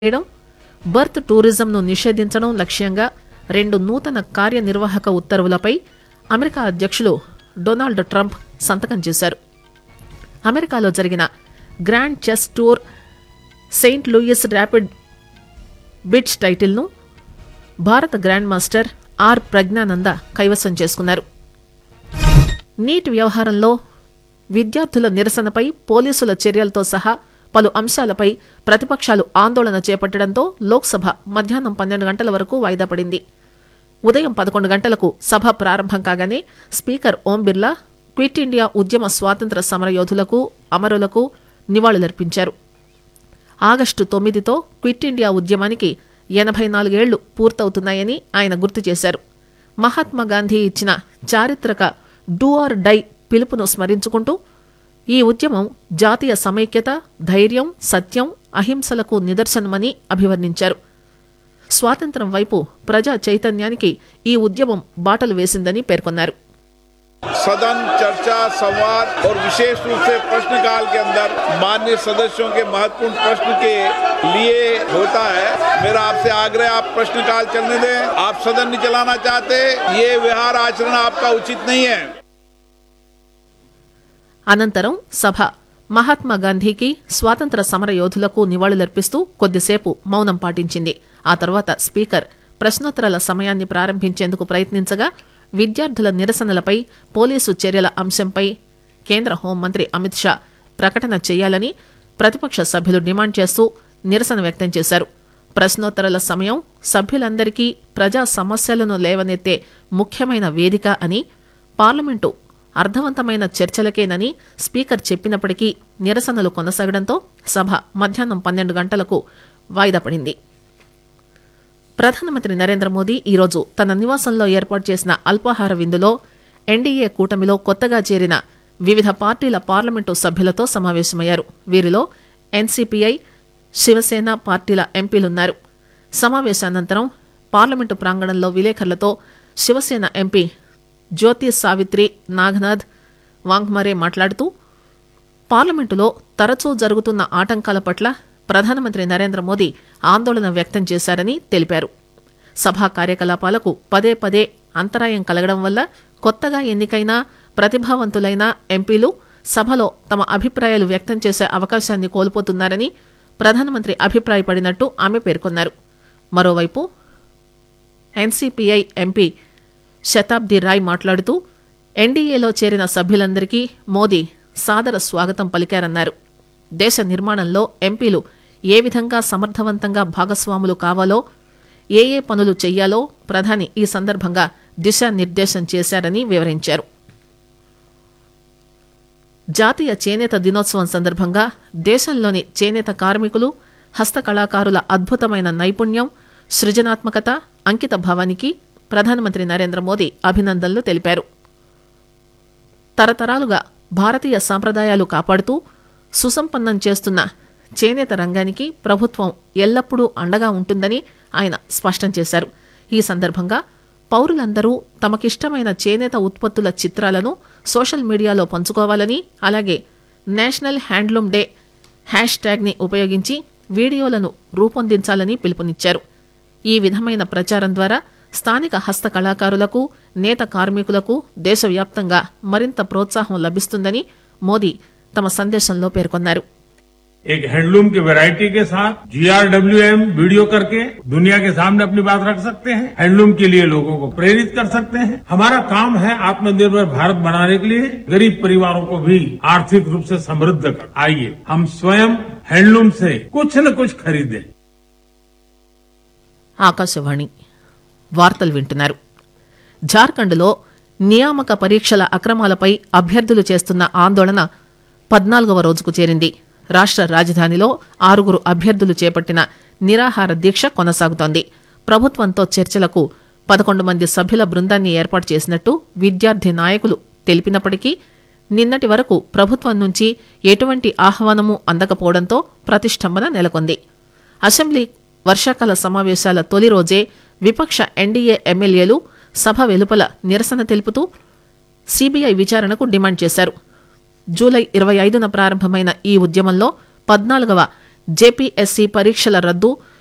చేయడం బర్త్ టూరిజంను నిషేధించడం లక్ష్యంగా రెండు నూతన కార్యనిర్వాహక ఉత్తర్వులపై అమెరికా అధ్యక్షులు డొనాల్డ్ ట్రంప్ సంతకం చేశారు అమెరికాలో జరిగిన grand chess tour Saint Louis rapid blitz టైటిల్ను భారత గ్రాండ్ మాస్టర్ ఆర్ ప్రజ్ఞానంద కైవసం చేసుకున్నారు నీట్ వ్యవహారంలో విద్యార్థుల నిరసనపై పోలీసుల చర్యలతో సహా పలు అంశాలపై ప్రతిపక్షాలు ఆందోళన చేపట్టడంతో లోక్సభ మధ్యాహ్నం పన్నెండు గంటల వరకు వాయిదా పడింది ఉదయం పదకొండు గంటలకు సభ ప్రారంభం కాగానే speaker Om Birla quit India ఉద్యమ స్వాతంత్ర సమరయోధులకు అమరులకు నివాళులర్పించారు ఆగస్టు తొమ్మిదితో క్విట్ ఇండియా ఉద్యమానికి ఎనభై నాలుగేళ్లు పూర్తవుతున్నాయని ఆయన గుర్తు చేశారు మహాత్మా గాంధీ ఇచ్చిన చారిత్రక డూ ఆర్ డై పిలుపును స్మరించుకుంటూ ఈ ఉద్యమం జాతీయ సమైక్యత ధైర్యం సత్యం అహింసలకు నిదర్శనమని అభివర్ణించారు స్వాతంత్రం వైపు ప్రజా చైతన్యానికి ఈ ఉద్యమం బాటలు వేసిందని పేర్కొన్నారు सदन चर्चा संवाद और विशेष रूप से प्रश्नकाल के अंदर मान्य सदस्यों के महत्वपूर्ण प्रश्न के लिए होता है मेरा आपसे आग्रह आप प्रश्नकाल चलने दें आप सदन नहीं चलाना चाहते ये व्यवहार आचरण आपका उचित नहीं है అనంతరం సభ మహాత్మా గాంధీకి స్వాతంత్ర సమర యోధులకు నివాళులర్పిస్తూ కొద్దిసేపు మౌనం పాటించింది ఆ తర్వాత స్పీకర్ ప్రశ్నోత్తరాల సమయాన్ని ప్రారంభించేందుకు ప్రయత్నించగా విద్యార్థుల నిరసనలపై పోలీసు చర్యల అంశంపై కేంద్ర హోంమంత్రి అమిత్ షా ప్రకటన చేయాలని ప్రతిపక్ష సభ్యులు డిమాండ్ చేస్తూ నిరసన వ్యక్తం చేశారు ప్రశ్నోత్తరాల సమయం సభ్యులందరికీ ప్రజా సమస్యలను లేవనెత్తే ముఖ్యమైన వేదిక అని పార్లమెంటు అర్థవంతమైన చర్చలకేనని స్పీకర్ చెప్పినప్పటికీ నిరసనలు కొనసాగడంతో సభ మధ్యాహ్నం పన్నెండు గంటలకు వాయిదా పడింది ప్రధానమంత్రి నరేంద్ర మోదీ ఈరోజు తన నివాసంలో ఏర్పాటు చేసిన అల్పాహార విందులో ఎన్డీఏ కూటమిలో కొత్తగా చేరిన వివిధ పార్టీల పార్లమెంటు సభ్యులతో సమావేశమయ్యారు వీరిలో ఎన్సీపీఐ శివసేన పార్టీల ఎంపీలున్నారు సమావేశానంతరం పార్లమెంటు ప్రాంగణంలో విలేకరులతో శివసేన ఎంపీ జ్యోతి సావిత్రి నాగనాథ్ వాంగ్మరే మాట్లాడుతూ పార్లమెంటులో తరచూ జరుగుతున్న ఆటంకాల పట్ల ప్రధానమంత్రి నరేంద్ర మోదీ ఆందోళన వ్యక్తం చేశారని తెలిపారు సభా కార్యకలాపాలకు పదే పదే అంతరాయం కలగడం వల్ల కొత్తగా ఎన్నికైన ప్రతిభావంతులైన ఎంపీలు సభలో తమ అభిప్రాయాలు వ్యక్తం చేసే అవకాశాన్ని కోల్పోతున్నారని ప్రధానమంత్రి అభిప్రాయపడినట్టు ఆమె పేర్కొన్నారు మరోవైపు ఎన్సీపీఐ ఎంపీ శతాబ్ది రాయ్ మాట్లాడుతూ ఎన్డీఏలో చేరిన సభ్యులందరికీ మోదీ సాదర స్వాగతం పలికారన్నారు దేశ నిర్మాణంలో ఎంపీలు ఏ విధంగా సమర్థవంతంగా భాగస్వాములు కావాలో ఏ ఏ పనులు చెయ్యాలో ప్రధాని ఈ సందర్భంగా దిశానిర్దేశం చేశారని వివరించారు జాతీయ చేనేత దినోత్సవం సందర్భంగా దేశంలోని చేనేత కార్మికులు హస్తకళాకారుల అద్భుతమైన నైపుణ్యం సృజనాత్మకత అంకిత భావానికి ప్రధానమంత్రి నరేంద్ర మోదీ అభినందనలు తెలిపారు తరతరాలుగా భారతీయ సాంప్రదాయాలు కాపాడుతూ సుసంపన్నం చేస్తున్న చేనేత రంగానికి ప్రభుత్వం ఎల్లప్పుడూ అండగా ఉంటుందని ఆయన స్పష్టం చేశారు ఈ సందర్భంగా పౌరులందరూ తమకిష్టమైన చేనేత ఉత్పత్తుల చిత్రాలను సోషల్ మీడియాలో పంచుకోవాలని అలాగే నేషనల్ హ్యాండ్లూమ్ డే హ్యాష్ ట్యాగ్ని ఉపయోగించి వీడియోలను రూపొందించాలని పిలుపునిచ్చారు ఈ విధమైన ప్రచారం ద్వారా స్థానిక హస్త కళాకారులకు నేత కార్మికులకు దేశవ్యాప్తంగా మరింత ప్రోత్సాహం లభిస్తుందని మోదీ తమ సందేశంలో పేర్కొన్నారు एक हैंडलूम की वैरायटी के साथ जीआरडब्ल्यूएम वीडियो करके दुनिया के सामने अपनी बात रख सकते हैं हैंडलूम के लिए लोगों को प्रेरित कर सकते हैं हमारा काम है आत्मनिर्भर भारत बनाने के लिए गरीब परिवारों को भी आर्थिक रूप से समृद्ध कर आइए हम स्वयं हैंडलूम से कुछ न कुछ खरीदें ఆకాశవాణి వార్తలు వింటున్నారు జార్ఖండ్లో నియామక పరీక్షల అక్రమాలపై అభ్యర్థులు చేస్తున్న ఆందోళన పద్నాలుగవ రోజుకు చేరింది రాష్ట్ర రాజధానిలో ఆరుగురు అభ్యర్థులు చేపట్టిన నిరాహార దీక్ష కొనసాగుతోంది ప్రభుత్వంతో చర్చలకు పదకొండు మంది సభ్యుల బృందాన్ని ఏర్పాటు చేసినట్టు విద్యార్థి నాయకులు తెలిపినప్పటికీ నిన్నటి వరకు ప్రభుత్వం నుంచి ఎటువంటి ఆహ్వానము అందకపోవడంతో ప్రతిష్టంభన నెలకొంది అసెంబ్లీ వర్షాకాల సమావేశాల తొలి రోజే విపక్ష ఎన్డీఏ ఎమ్మెల్యేలు సభ వెలుపల నిరసన తెలుపుతూ సీబీఐ విచారణకు డిమాండ్ చేశారు జూలై ఇరవై ఐదున ప్రారంభమైన ఈ ఉద్యమంలో పద్నాలుగవ జేపీఎస్సీ పరీక్షల రద్దు